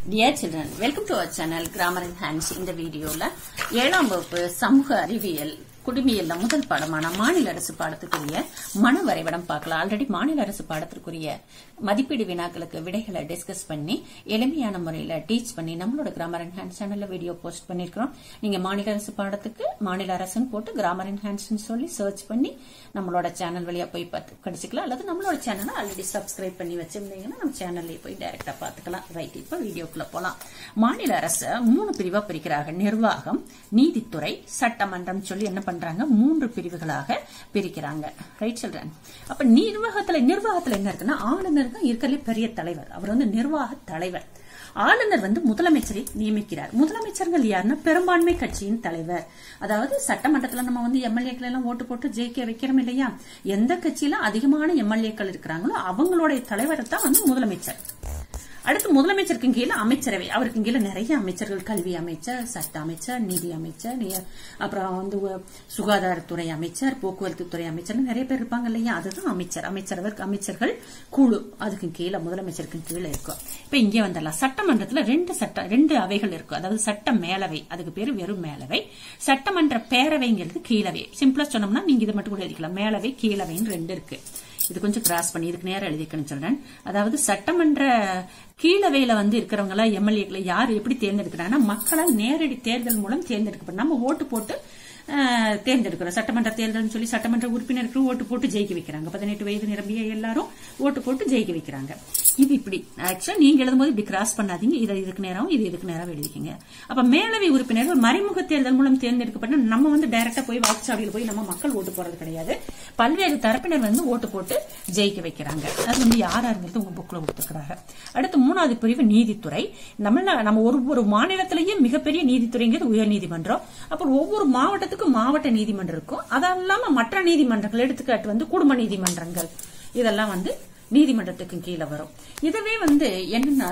dear children welcome to our channel grammar and hands இந்த வீடியோல ஏழாம் வகுப்பு சமூக அறிவியல் குடிமையியல்ல முதல் பாடமான மாநில அரசு பாடத்துக்குரிய மன வரைபடம் பார்க்கலாம் ஆல்ரெடி மாநில அரசு பாடத்திற்குரிய மதிப்பீடு வினாக்களுக்கு விடைகளை டிஸ்கஸ் பண்ணி எளிமையான முறையில டீச் பண்ணி நம்மளோட கிராமர் அண்ட் ஹேண்ட்ஸ் சேனல்ல வீடியோ போஸ்ட் பண்ணிருக்கிறோம் நீங்க மாநில அரசு பாடத்துக்கு மாநில அரசுன்னு போட்டு கிராமர் அண்ட் ஹேண்ட்ஸ் சொல்லி சர்ச் பண்ணி நம்மளோட சேனல் வழியா போய் பார்த்து படிச்சுக்கலாம் அல்லது நம்மளோட சேனலை ஆல்ரெடி சப்ஸ்கிரைப் பண்ணி வச்சிருந்தீங்கன்னா நம்ம சேனல்லே போய் டைரக்டா பார்த்துக்கலாம் ரைட் இப்போ வீடியோக்குள்ள போலாம் மாநில அரசு மூணு பிரிவா பிரிக்கிறாங்க நிர்வாகம் நீதித்துறை சட்டமன்றம் சொல்லி என்ன பண்றாங்க மூன்று பிரிவுகளாக பிரிக்கிறாங்க ரைட் சில்ட்ரன் அப்ப நிர்வாகத்துல நிர்வாகத்துல என்ன இருக்குன்னா ஆளுநர் தான் இருக்கிறதுல பெரிய தலைவர் அவர் வந்து நிர்வாக தலைவர் ஆளுநர் வந்து முதலமைச்சரை நியமிக்கிறார் முதலமைச்சர்கள் யாருன்னா பெரும்பான்மை கட்சியின் தலைவர் அதாவது சட்டமன்றத்துல நம்ம வந்து எம்எல்ஏக்கள் எல்லாம் ஓட்டு போட்டு ஜெயிக்க வைக்கிறோம் இல்லையா எந்த கட்சியில அதிகமான எம்எல்ஏக்கள் இருக்கிறாங்களோ அவங்களுடைய தலைவர் தான் வந்து முதலமைச்சர் அடுத்து முதலமைச்சருக்கு கீழே அமைச்சரவை அவருக்கு கீழே நிறைய அமைச்சர்கள் கல்வி அமைச்சர் சட்ட அமைச்சர் நிதி அமைச்சர் நி- அப்புறம் வந்து உ- சுகாதாரத்துறை அமைச்சர் போக்குவரத்து துறை அமைச்சர் நிறைய பேர் இருப்பாங்க இல்லையா அதுதான் அமைச்சர் அமைச்சரவர் அமைச்சர்கள் குழு அதுக்கு கீழே முதலமைச்சருக்கு கீழே இருக்கும் இப்ப இங்கே வந்துடலாம் சட்டமன்றத்துல ரெண்டு சட்ட ரெண்டு அவைகள் இருக்கும் அதாவது சட்ட மேலவை அதுக்கு பேரு வெறும் மேலவை சட்டமன்ற பேரவைங்கிறது கீழவை சிம்பிளா சொன்னோம்னா நீங்க இதை மட்டும் கூட எழுதிக்கலாம் மேலவை கீழவைன்னு ரெண்டு இருக்கு இது கொஞ்சம் கிராஸ் பண்ணி இதுக்கு நேரம் எழுதிக்கணும் சொல்றேன் அதாவது சட்டமன்ற கீழவையில வந்து இருக்கிறவங்கள எம்எல்ஏக்களை யார் எப்படி தேர்ந்தெடுக்கிறாங்கன்னா மக்களால் நேரடி தேர்தல் மூலம் தேர்ந்தெடுக்கப்படும் நம்ம ஓட்டு போட்டு அஹ், தேர்ந்தெடுக்கிறோம் சட்டமன்ற தேர்தல்னு சொல்லி சட்டமன்ற உறுப்பினருக்கு ஓட்டு போட்டு ஜெயிக்க வைக்கிறாங்க பதினெட்டு வயது நிரம்பிய எல்லாரும் ஓட்டு போட்டு ஜெயிக்க வைக்கிறாங்க இது இப்படி ஆக்சுவலா நீங்க எழுதும்போது இப்படி கிராஸ் பண்ணாதீங்க இதை இதுக்கு நேரம் இது இதுக்கு நேரம் எழுதிக்கங்க அப்ப மேலவை உறுப்பினர்கள் மறைமுக தேர்தல் மூலம் தேர்ந்தெடுக்கப்பட்ட நம்ம வந்து டைரக்டா போய் வாக்குச்சாவடியில் போய் நம்ம மக்கள் ஓட்டு போறது கிடையாது பல்வேறு தரப்பினர் வந்து ஓட்டு போட்டு ஜெயிக்க வைக்கிறாங்க அது வந்து யார் யாருங்கிறது உங்க புக்ல கொடுத்துருக்காங்க அடுத்து மூணாவது பிரிவு நீதித்துறை நம்ம நம்ம ஒரு ஒரு மாநிலத்திலேயே மிகப்பெரிய நீதித்துறைங்கிறது உயர் நீதிமன்றம் அப்புறம் ஒவ்வொரு மாவட்டத்துக்கும் மாவட்ட நீதிமன்றம் இருக்கும் அதல்லாம மற்ற நீதிமன்றங்கள் எடுத்துக்காட்டு வந்து குடும்ப நீதிமன்றங்கள் இதெல்லாம் வந்து நீதிமன்றத்துக்கு கீழே வரும் இதுவே வந்து என்னன்னா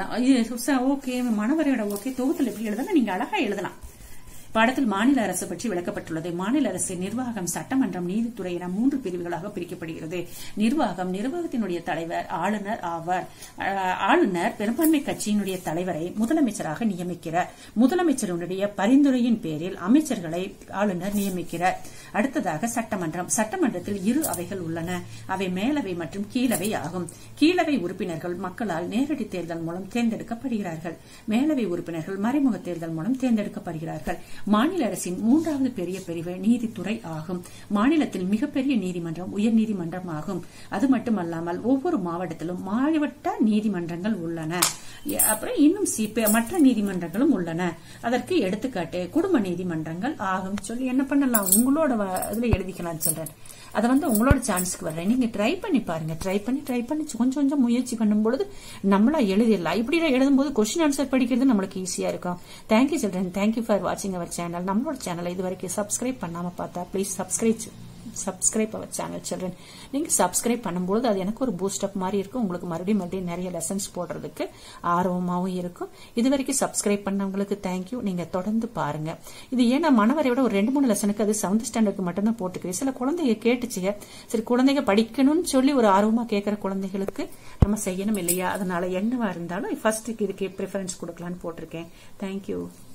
ஓகே மனவரையோட ஓகே தொகுத்துல எப்படி எழுதலாம் நீங்க அழகா எழுதலாம் பாடத்தில் மாநில அரசு பற்றி விளக்கப்பட்டுள்ளது மாநில அரசு நிர்வாகம் சட்டமன்றம் நீதித்துறை என மூன்று பிரிவுகளாக பிரிக்கப்படுகிறது நிர்வாகம் நிர்வாகத்தினுடைய தலைவர் ஆளுநர் ஆவார் அஹ், ஆளுநர் பெரும்பான்மை கட்சியினுடைய தலைவரை முதலமைச்சராக நியமிக்கிறார் முதலமைச்சருடைய பரிந்துரையின் பேரில் அமைச்சர்களை ஆளுநர் நியமிக்கிறார் அடுத்ததாக சட்டமன்றம் சட்டமன்றத்தில் இரு அவைகள் உள்ளன அவை மேலவை மற்றும் கீழவை ஆகும் கீழவை உறுப்பினர்கள் மக்களால் நேரடி தேர்தல் மூலம் தேர்ந்தெடுக்கப்படுகிறார்கள் மேலவை உறுப்பினர்கள் மறைமுக தேர்தல் மூலம் தேர்ந்தெடுக்கப்படுகிறார்கள் மாநில அரசின் மூன்றாவது பெரிய பிரிவு நீதித்துறை ஆகும் மாநிலத்தில் மிகப்பெரிய நீதிமன்றம் உயர்நீதிமன்றம் ஆகும் அது மட்டுமல்லாமல் ஒவ்வொரு மாவட்டத்திலும் மாவட்ட நீதிமன்றங்கள் உள்ளன எ- அப்புறம் இன்னும் சி- பே- மற்ற நீதிமன்றங்களும் உள்ளன அதற்கு எடுத்துக்காட்டு குடும்ப நீதிமன்றங்கள் ஆகும் சொல்லி என்ன பண்ணலாம் உங்களோட வ- இதுல எழுதிக்கலாம் சொல்றேன் அதை வந்து உங்களோட சான்ஸ்க்கு வர்றேன் நீங்க ட்ரை பண்ணி பாருங்க ட்ரை பண்ணி ட்ரை பண்ணி கொஞ்சம் கொஞ்சம் முயற்சி பண்ணும்பொழுது நம்மளா எழுதிடலாம் இப்படி எழுதும்போது கொஸ்டின் ஆன்சர் படிக்கிறது நம்மளுக்கு ஈஸியா இருக்கும் தேங்க்யூ சில்ட்ரன் தேங்க்யூ ஃபார் வாட்சிங் அவர் சேனல் நம்மளோட சேனலை இது வரைக்கும் சப்ஸ்கிரைப் பண்ணாம பார்த்தா please subscribe subscribe our channel children நீங்க சப்ஸ்கிரைப் பண்ணும்போது அது எனக்கு ஒரு பூஸ்ட் அப் மாதிரி இருக்கும் உங்களுக்கு மறுபடியும் மறுபடியும் நிறைய லெசன்ஸ் போடுறதுக்கு ஆர்வமாவும் இருக்கும் இது வரைக்கும் சப்ஸ்கிரைப் பண்ணவங்களுக்கு தேங்க்யூ நீங்க தொடர்ந்து பாருங்க இது ஏன்னா மனவரையோட ஒரு ரெண்டு மூணு லெசனுக்கு அது செவன்த் ஸ்டாண்டர்டுக்கு மட்டும்தான் போட்டுக்கிறேன் சில குழந்தைங்க கேட்டுச்சுங்க சரி குழந்தைங்க படிக்கணும்னு சொல்லி ஒரு ஆர்வமா கேட்கிற குழந்தைகளுக்கு நம்ம செய்யணும் இல்லையா அதனால என்னவா இருந்தாலும் ஃபர்ஸ்ட் இதுக்கு ப்ரிஃபரன்ஸ் கொடுக்கலான்னு போட்டிருக்கேன் தேங்க்யூ